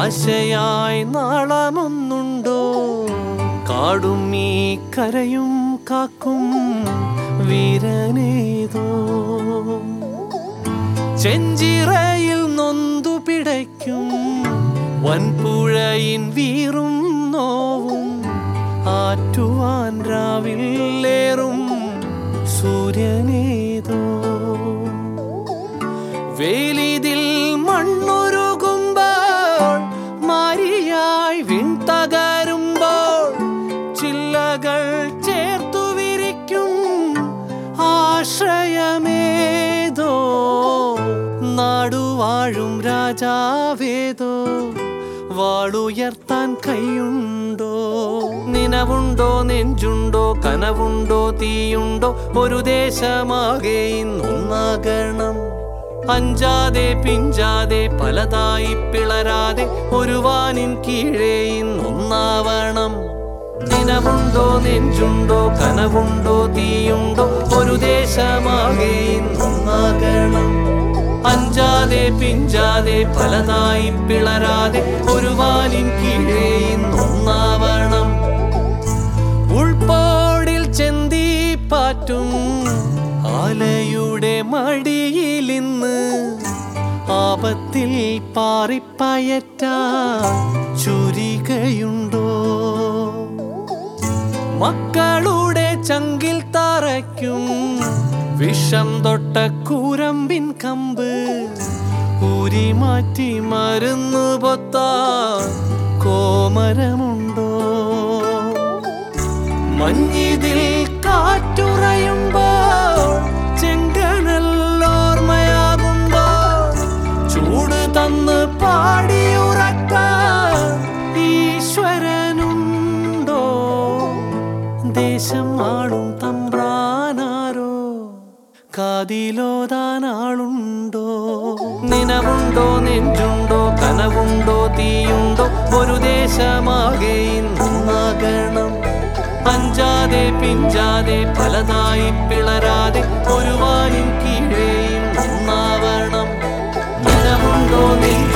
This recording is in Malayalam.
ആശയായി നാളമൊന്നുണ്ടോ കാടും ഈ കരയും കാക്കും വീരനേതോ ചെഞ്ചിറയിൽ നൊന്തു പിടയ്ക്കും വൻപുഴയിൻ വീറും നോവും ആറ്റുവാൻ രാവിലേറും സൂര്യനേതോ വേലിതിൽ മണ്ണുരുകുമ്പോൾ മാരിയായി വിൺതകരുമ്പോൾ ചില്ലകൾ ചേർത്തു വിരിക്കും ആശ്രയമേതോ നാടുവാഴും രാജാവേതോ വാളുയർത്താൻ കൈയുണ്ടോ നിനവുണ്ടോ നെഞ്ചുണ്ടോ കനവുണ്ടോ തീയുണ്ടോ ഒരു ദേശമാകെ ഇന്നൊന്നാകണം അഞ്ചാതെ പിഞ്ചാതെ പലതായി പിളരാതെ ഒരു വാനിൻ കീഴേ ഇന്നൊന്നാവണം ദിനമുണ്ടോ നെഞ്ചുണ്ടോ കനവുണ്ടോ തീയുണ്ടോ ഒരു ദേശമാകെ ഇന്നൊന്നാകണം അഞ്ചാതെ പിഞ്ചാതെ പലതായി പിളരാതെ ഒരു വാനിൻ കീഴേ ഇന്നൊന്നാവണം ഉൾപ്പോടിൽ ചെന്തി പാറ്റും ആലയുടെ മടിയിലിന്ന് ആപത്തിൽ പാറിപ്പയറ്റ ചുരികയുണ്ടോ മക്കളുടെ ചങ്കിൽ തറയ്ക്കും വിഷം തൊട്ട കൂരമ്പിൻ കമ്പ് ഊരി മാറ്റി മരുന്ന് പൊത്താൻ കോമരമുണ്ടോ മഞ്ഞിതിൽ കാറ്റുറയുമ്പോൾ ചെങ്കനല്ലോർമ്മയാകുമ്പോൾ ചൂട് തന്ന് പാടിയുറക്കാൻ ഈശ്വരനുണ്ടോ ദേശം ആളും തമ്പ്രാനാരോ കാതിലോതാനാളുണ്ടോ നിനവുണ്ടോ നെഞ്ചുണ്ടോ കനവുണ്ടോ തീയുണ്ടോ ഒരു ദേശമാകെ ഇന്നാകണം അഞ്ചാതെ പിഞ്ചാതെ പലതായി പിളരാതെ ഒരു വാനിൻ കീഴേ ഒന്നാവണം നിനവുണ്ടോ നെഞ്ചുണ്ടോ